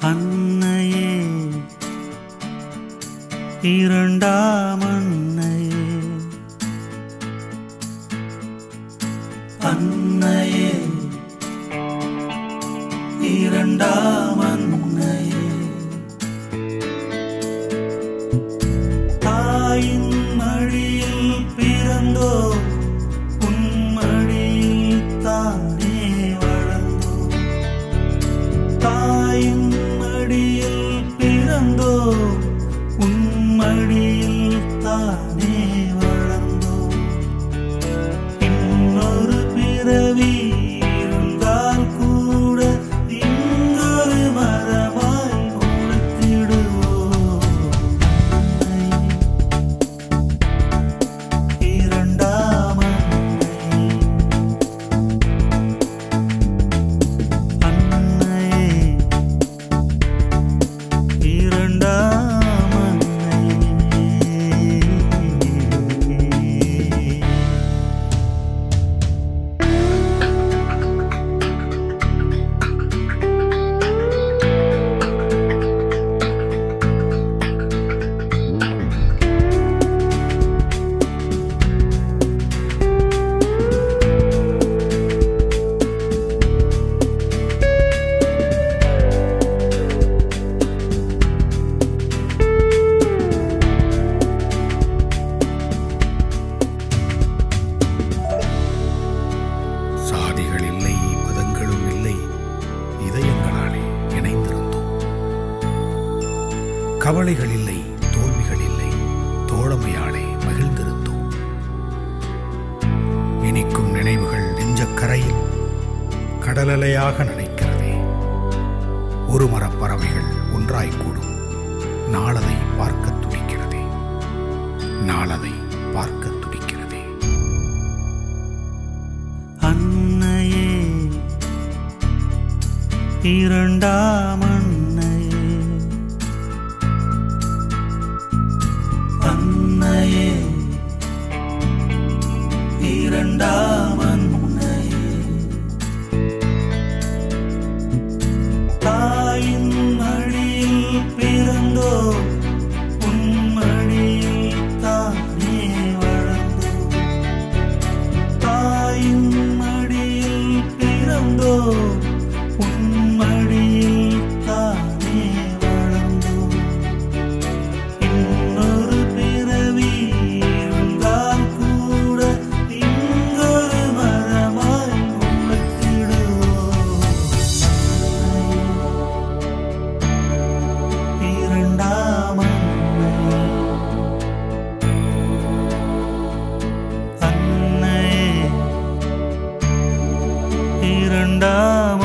அன்னையே இரண்டாம் அன்னையே அன்னையே இரண்டாம் அன்னையே தாயின் மடியில் பிறந்தோ உன் மடியில் தானே வளர்ந்தோ தாயின் மடியில் பிறந்தோ உன் மடியில் தானே வளர்ந்தோ இன்னொரு பிறவி இருந்தால் கூட இங்கொரு மரமாய் முளைத்திடுவோம் இரண்டாம் அன்னையே இரண்டாம் அன்னையே சாதிகள் இல்லை மதங்களும் இல்லை இதயங்களாலே இணைந்திருந்தோம் கவலைகள் இல்லை தோல்விகள் இல்லை தோழமையாலே மகிழ்ந்திருந்தோம் இனிக்கும் நினைவுகள் நெஞ்சக்கரையில் கடலலையாக நினைக்கிறதே ஒரு மரப் பறவைகள் ஒன்றாய் கூடும் நாளதை பார்க்க துடிக்கிறதே நாளதை பார்க்க துடிக்கிறதே அன்னையே இரண்டாம் அன்னையே அன்னையே இரண்டாம் அன்னையே தாயின் மடியில் பிறந்தோ உன் மடியில் தானே வளர்ந்தோ தாயின் மடியில் பிறந்தோ உன் மடியில் தானே வளர்ந்தோ இன்னொரு பிறவி இருந்தால் கூட இங்கொரு மரமாய் முளைத்திடுவோம் இரண்டாம் அன்னையே இரண்டாம்